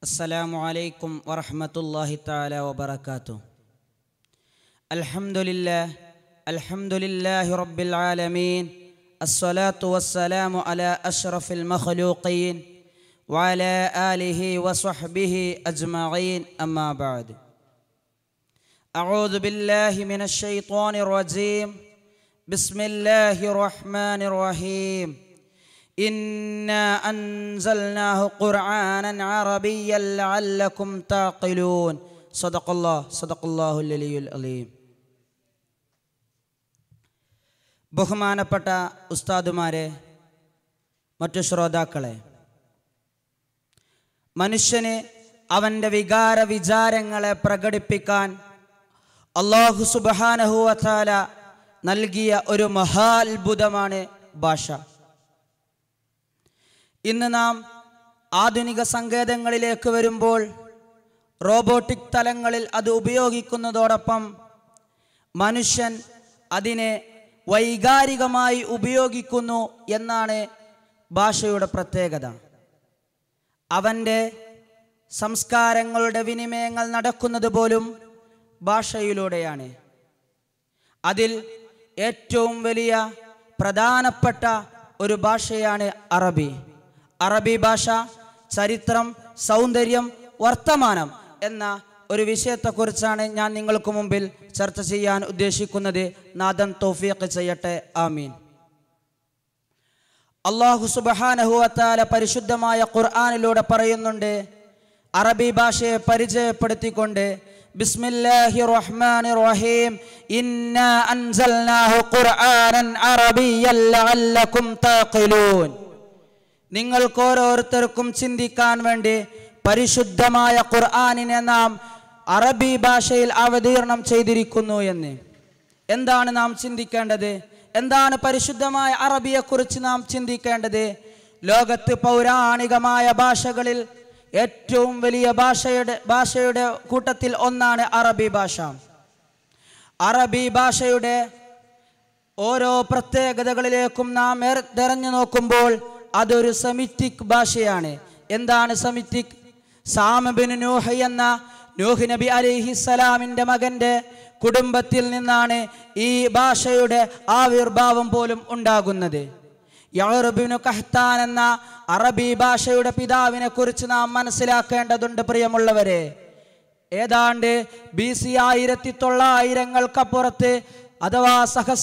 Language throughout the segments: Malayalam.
السلام عليكم ورحمة الله تعالى وبركاته الحمد لله الحمد لله رب العالمين الصلاة والسلام على أشرف المخلوقين وعلى آله وصحبه أجمعين أما بعد أعوذ بالله من الشيطان الرجيم بسم الله الرحمن الرحيم إنا أنزلناه قرآنا عربيا لعلكم تعقلون صدق الله صدق الله العلي العليم ബഹുമാനപ്പെട്ട ഉസ്താദുമാരെ മറ്റു ശ്രോതാക്കളെ മനുഷ്യന് അവൻ്റെ വികാര വിചാരങ്ങളെ പ്രകടിപ്പിക്കാൻ അള്ളാഹു സുബാനഹുവല നൽകിയ ഒരു മഹാത്ഭുതമാണ് ഭാഷ ഇന്ന് നാം ആധുനിക സങ്കേതങ്ങളിലേക്ക് വരുമ്പോൾ റോബോട്ടിക് തലങ്ങളിൽ അത് ഉപയോഗിക്കുന്നതോടൊപ്പം മനുഷ്യൻ അതിനെ വൈകാരികമായി ഉപയോഗിക്കുന്നു എന്നാണ് ഭാഷയുടെ പ്രത്യേകത അവൻ്റെ സംസ്കാരങ്ങളുടെ വിനിമയങ്ങൾ നടക്കുന്നത് പോലും ഭാഷയിലൂടെയാണ് അതിൽ ഏറ്റവും വലിയ പ്രധാനപ്പെട്ട ഒരു ഭാഷയാണ് അറബി അറബി ഭാഷ ചരിത്രം സൗന്ദര്യം വർത്തമാനം എന്ന ഒരു വിഷയത്തെക്കുറിച്ചാണ് ഞാൻ നിങ്ങൾക്ക് മുമ്പിൽ ചർച്ച ചെയ്യാൻ ഉദ്ദേശിക്കുന്നത് നാദൻ തോഫിയൊക്കെ ചെയ്യട്ടെ ആമീൻ അള്ളാഹു സുബഹാനഹുവത്താല പരിശുദ്ധമായ ഖുർആാനിലൂടെ പറയുന്നുണ്ട് അറബി ഭാഷയെ പരിചയപ്പെടുത്തിക്കൊണ്ട് ബിസ്മില്ലാഹി റഹ്മാനി റഹീം ഇന്നാ അൻസൽനാഹു ഖുർആനൻ അറബിയ്യൻ ലഅല്ലകും താഖിലൂൻ നിങ്ങൾക്ക് ഓരോരുത്തർക്കും ചിന്തിക്കാൻ വേണ്ടി പരിശുദ്ധമായ ഖുർആാനിനെ നാം അറബി ഭാഷയിൽ അവതീർണം ചെയ്തിരിക്കുന്നു എന്ന് എന്താണ് നാം ചിന്തിക്കേണ്ടത് എന്താണ് പരിശുദ്ധമായ അറബിയെക്കുറിച്ച് നാം ചിന്തിക്കേണ്ടത് ലോകത്ത് പൗരാണികമായ ഭാഷകളിൽ ഏറ്റവും വലിയ ഭാഷയുടെ ഭാഷയുടെ കൂട്ടത്തിൽ ഒന്നാണ് അറബി ഭാഷ അറബി ഭാഷയുടെ ഓരോ പ്രത്യേകതകളിലേക്കും നാം തെരഞ്ഞു നോക്കുമ്പോൾ അതൊരു സെമിറ്റിക് ഭാഷയാണ് എന്താണ് സെമിറ്റിക് സാമബിൻ നൂഹ് എന്ന നൂഹ് നബി അലിഹിസലാമിൻ്റെ മകൻ്റെ കുടുംബത്തിൽ നിന്നാണ് ഈ ഭാഷയുടെ ആവിർഭാവം പോലും ഉണ്ടാകുന്നത് യഹറുബിനു കഹ്താൻ എന്ന അറബി ഭാഷയുടെ പിതാവിനെ കുറിച്ച് നാം മനസ്സിലാക്കേണ്ടതുണ്ട് പ്രിയമുള്ളവരെ ഏതാണ്ട് ബി സി ആയിരത്തി തൊള്ളായിരങ്ങൾക്കപ്പുറത്ത് അഥവാ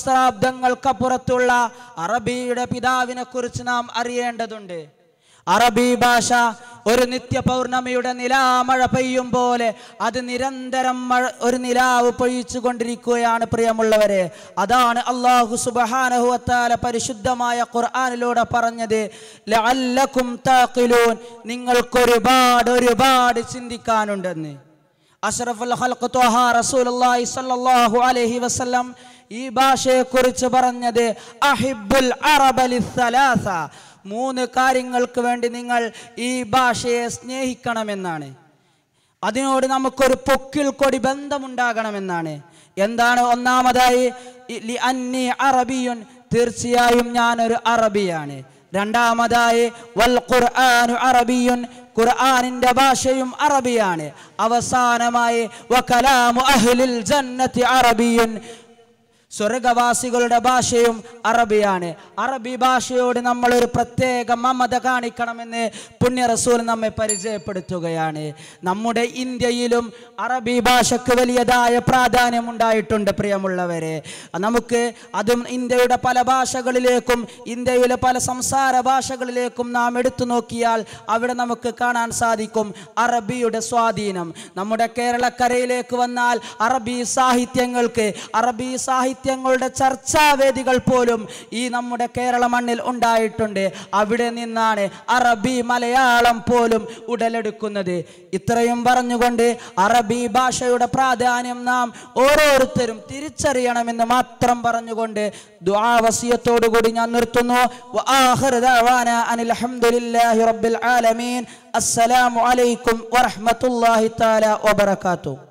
സഹസ്രാബ്ദങ്ങൾക്കപ്പുറത്തുള്ള അറബിയുടെ പിതാവിനെ കുറിച്ച് നാം അറിയേണ്ടതുണ്ട് അറബി ഭാഷ ഒരു നിത്യ പൗർണമിയുടെ നിലാമഴ പെയ്യും പോലെ അത് നിരന്തരം മഴ ഒരു നിലാവ് പൊഴിച്ചു കൊണ്ടിരിക്കുകയാണ് പ്രിയമുള്ളവരെ അതാണ് അള്ളാഹു സുബഹാനഹുവത്താല പരിശുദ്ധമായ ഖുർആാനിലൂടെ പറഞ്ഞത് ലഅല്ലക്കും താഖിലൂൻ നിങ്ങൾക്കൊരുപാട് ഒരുപാട് ചിന്തിക്കാനുണ്ടെന്ന് അഷ്റഫുൽ ഖൽഖ് ത്വഹ റസൂലുള്ളാഹി സ്വല്ലല്ലാഹു അലൈഹി വസല്ലം ഈ ഭാഷയെക്കുറിച്ച് പറഞ്ഞത് അഹിബുൽ അറബലി സലാസ മൂന്ന് കാര്യങ്ങൾക്ക് വേണ്ടി നിങ്ങൾ ഈ ഭാഷയെ സ്നേഹിക്കണമെന്നാണ് അതിനോട് നമുക്കൊരു പൊക്കിൽ കൊടി ബന്ധമുണ്ടാകണമെന്നാണ് എന്താണ് ഒന്നാമതായി ലി അന്നി അറബിയുൻ തീർച്ചയായും ഞാനൊരു അറബിയാണ് രണ്ടാമതായി വൽ ഖുർആാനു അറബിയുൻ ഖുർആാനിന്റെ ഭാഷയും അറബിയാണ് അവസാനമായി വകലാമു അഹ്ലിൽ ജന്നത്തി അറബിയുൻ സ്വർഗവാസികളുടെ ഭാഷയും അറബിയാണ് അറബി ഭാഷയോട് നമ്മൾ ഒരു പ്രത്യേക മമത കാണിക്കണമെന്ന് പുണ്യ റസൂൽ നമ്മെ പരിചയപ്പെടുത്തുകയാണ് നമ്മുടെ ഇന്ത്യയിലും അറബി ഭാഷയ്ക്ക് വലിയതായ പ്രാധാന്യം ഉണ്ടായിട്ടുണ്ട് പ്രിയമുള്ളവരെ നമുക്ക് അതും ഇന്ത്യയുടെ പല ഭാഷകളിലേക്കും ഇന്ത്യയിലെ പല സംസാര ഭാഷകളിലേക്കും നാം എടുത്തു നോക്കിയാൽ അവിടെ നമുക്ക് കാണാൻ സാധിക്കും അറബിയുടെ സ്വാധീനം നമ്മുടെ കേരളക്കരയിലേക്ക് വന്നാൽ അറബി സാഹിത്യങ്ങൾക്ക് അറബി സാഹിത്യ സാഹിത്യങ്ങളുടെ ചർച്ചാവേദികൾ പോലും ഈ നമ്മുടെ കേരള മണ്ണിൽ ഉണ്ടായിട്ടുണ്ട് അവിടെ നിന്നാണ് അറബി മലയാളം പോലും ഉടലെടുക്കുന്നത് ഇത്രയും പറഞ്ഞുകൊണ്ട് അറബി ഭാഷയുടെ പ്രാധാന്യം നാം ഓരോരുത്തരും തിരിച്ചറിയണമെന്ന് മാത്രം പറഞ്ഞുകൊണ്ട് ദുആവസിയത്തോടുകൂടി ഞാൻ നിർത്തുന്നു അനിൽ റബ്ബിൽ ആലമീൻ അസ്സലാമു അലൈക്കും വറഹ്മത്തുള്ളാഹി തആല വബറകാതുഹു